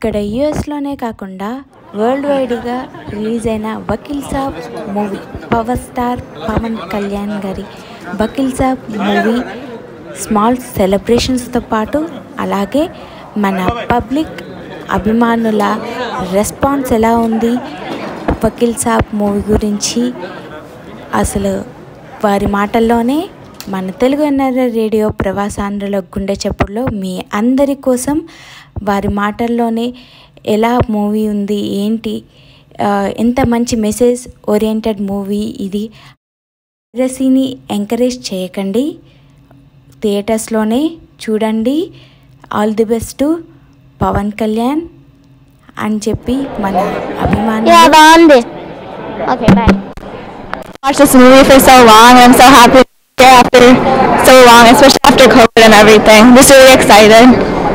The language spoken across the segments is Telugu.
ఇక్కడ యుఎస్లోనే కాకుండా వరల్డ్ వైడ్గా రిలీజ్ అయిన Vakeel Saab movie power star Pawan Kalyan గారి వకీల్ సాబ్ మూవీ స్మాల్ సెలబ్రేషన్స్తో పాటు అలాగే మన పబ్లిక్ అభిమానుల రెస్పాన్స్ ఎలా ఉంది వకీల్ సాబ్ మూవీ గురించి అసలు వారి మాటల్లోనే మన తెలుగు ఎన్ఆర్ఐ రేడియో ప్రవాసాంధ్రుల గుండె చప్పుడులో మీ అందరి కోసం వారి మాటల్లోనే ఎలా మూవీ ఉంది ఏంటి ఆ, ఎంత మంచి మెసేజ్ ఓరియంటెడ్ మూవీ ఇది పైరసీని ఎంకరేజ్ చేయకండి థియేటర్స్లోనే చూడండి all the best Pawan Kalyan అని చెప్పి మన అభిమాని Yeah, బాగుంది Okay, bye. watched this movie for so long and I'm so happy to be here after so long, especially after COVID and everything. Just really excited.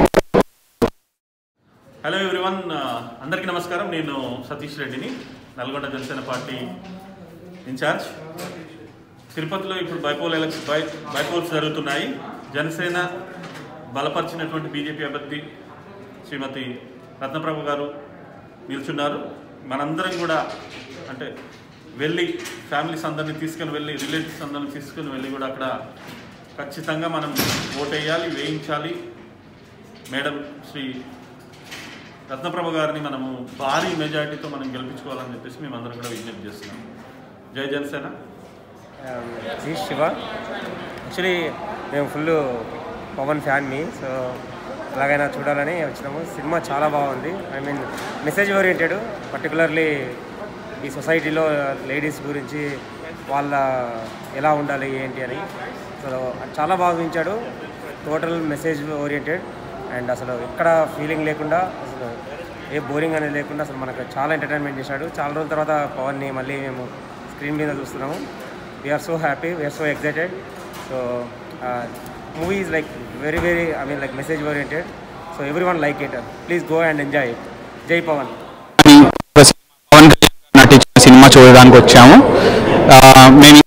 Hello everyone అందరికీ నమస్కారం నేను సతీష్ రెడ్డిని నల్గొండ జనసేన పార్టీ ఇన్ఛార్జ్ తిరుపతిలో ఇప్పుడు బైపోల్ ఎలక్షన్ బై బైపోల్స్ జరుగుతున్నాయి జనసేన బలపరిచినటువంటి బీజేపీ అభ్యర్థి శ్రీమతి రత్నప్రభ గారు నిల్చున్నారు మనందరం కూడా అంటే వెళ్ళి ఫ్యామిలీస్ అందరినీ తీసుకొని వెళ్ళి రిలేటివ్స్ అందరినీ తీసుకొని వెళ్ళి కూడా అక్కడ ఖచ్చితంగా మనం ఓటేయాలి వేయించాలి మేడం శ్రీ రత్నప్రభ గారిని మనము భారీ మెజారిటీతో మనం గెలిపించుకోవాలని చెప్పేసి మేము అందరం కూడా విజ్ఞప్తి చేస్తున్నాం జై జనసేన జీ శివ యాక్చువల్లీ మేము ఫుల్ పవన్ ఫ్యాన్ మీ సో ఎలాగైనా చూడాలని వచ్చినాము సినిమా చాలా బాగుంది I mean message oriented particularly ఈ సొసైటీలో లేడీస్ గురించి వాళ్ళ ఎలా ఉండాలి ఏంటి అని సో చాలా బాగా చూపించాడు టోటల్ మెసేజ్ ఓరియంటెడ్ అండ్ అసలు ఎక్కడ ఫీలింగ్ లేకుండా అసలు ఏ బోరింగ్ అనేది లేకుండా అసలు మనకు చాలా ఎంటర్టైన్మెంట్ చేశాడు చాలా రోజుల తర్వాత పవన్ని మళ్ళీ మేము స్క్రీన్ మీద చూస్తున్నాము we're so happy we're so excited so movie is like very very I mean like message oriented so everyone like it please go and enjoy it జై పవన్ పవన్ కళ్యాణ్ గారు నటించిన సినిమా చూడడానికి వచ్చాము ఆ, మేము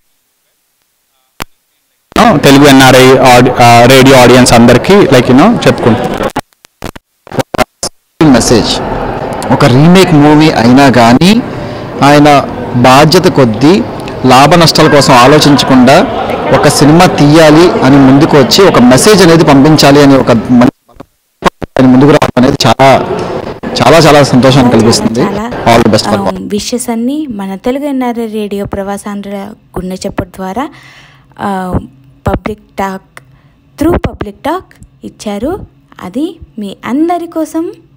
తెలుగు ఎన్ఆర్ఐ రేడియో ఆడియన్స్ అందరికీ లైక్ యూనో చెప్పుకుంటాం మెసేజ్ ఒక రీమేక్ మూవీ అయినా కానీ ఆయన బాధ్యత కొద్దీ లాభ నష్టాల కోసం ఆలోచించకుండా ఒక సినిమా తీయాలి అని ముందుకు వచ్చి ఒక మెసేజ్ అనేది పంపించాలి అని ఒక మంచి ఆయన ముందుకు రావడం అనేది చాలా చాలా చాలా సంతోషాన్ని కలిగిస్తుంది all the best for wishes అన్ని మన తెలుగు ఎన్ఆర్ఐ రేడియో ప్రవాసాంధ్ర గుండె చెప్పడం ద్వారా public talk through public talk ఇచ్చారు అది మీ అందరి కోసం